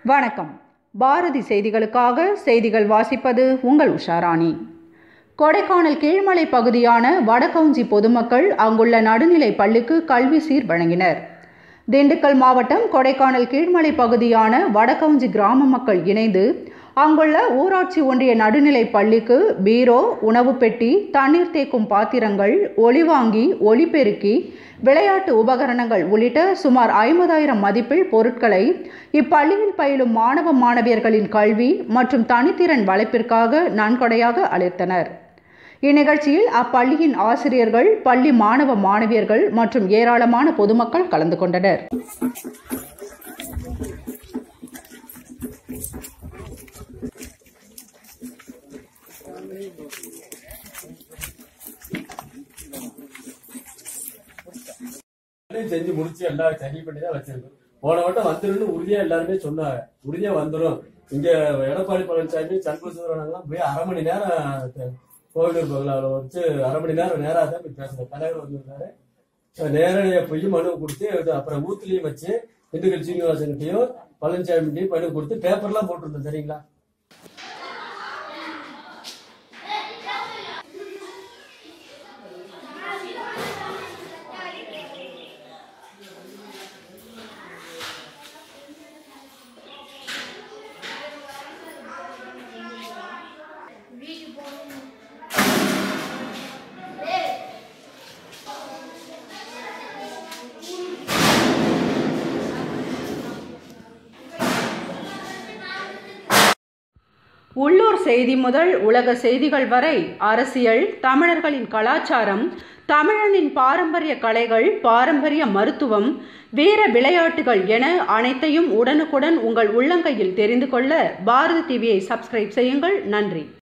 வணக்கம் பாரதி செய்திகளுக்காக செய்திகள் வாசிப்பது உங்கள் உஷாராணி கொடைக்கானல் கீழ்மலை பகுதியான வடகவுஞ்சி பொதுமக்கள் அங்குள்ள நடுநிலை பள்ளிக்கு கல்வி சீர் வழங்கினர் திண்டுக்கல் மாவட்டம் கொடைக்கானல் கீழ்மலை பகுதியான வடகவுஞ்சி கிராம மக்கள் இணைந்து அங்குள்ள ஊராட்சி ஒன்றிய நடுநிலை பள்ளிக்கு பீரோ உணவு பெட்டி தண்ணீர் தேக்கும் பாத்திரங்கள் ஒளிவாங்கி ஒளிபெருக்கி விளையாட்டு உபகரணங்கள் உள்ளிட்ட சுமார் ஐம்பதாயிரம் மதிப்பில் பொருட்களை இப்பள்ளியில் பயிலும் மாணவ மாணவியர்களின் கல்வி மற்றும் தனித்திறன் வளர்ப்பிற்காக நன்கொடையாக அளித்தனர் இந்நிகழ்ச்சியில் அப்பள்ளியின் ஆசிரியர்கள் பள்ளி மாணவ மாணவியர்கள் மற்றும் ஏராளமான பொதுமக்கள் கலந்து கொண்டனர் எல்லாத்தையும் செஞ்சு முடிச்சு எல்லாம் சரி பண்ணி தான் வச்சிருக்கோம் போன வட்டம் வந்துருன்னு உறுதியா எல்லாருமே சொன்னாங்க உறுதியா வந்துரும் இங்க எடப்பாடி பழனிசாமி சண்முகசுந்தரம் போய் அரை மணி நேரம் த- கோவிலூர் பங்களாவில் வச்சு அரை மணி நேரம் நேரா தான் போய் பேசுறேன் தலைவர் வந்திருந்தாரு நேரடியா போய் மனு கொடுத்து இது அப்புறம் ஊத்துலயும் வச்சு திண்டுக்கல் சீனிவாசன்கிட்டயும் பழனிசாமிகிட்டையும் மனு கொடுத்து பேப்பர்லாம் போட்டிருந்தோம் சரிங்களா உள்ளூர் செய்தி முதல் உலக செய்திகள் வரை அரசியல் தமிழர்களின் கலாச்சாரம் தமிழனின் பாரம்பரிய கலைகள் பாரம்பரிய மருத்துவம் வீர விளையாட்டுகள் என அனைத்தையும் உடனுக்குடன் உங்கள் உள்ளங்கையில் தெரிந்து கொள்ள பாரதி டிவியை சப்ஸ்கிரைப் செய்யுங்கள் நன்றி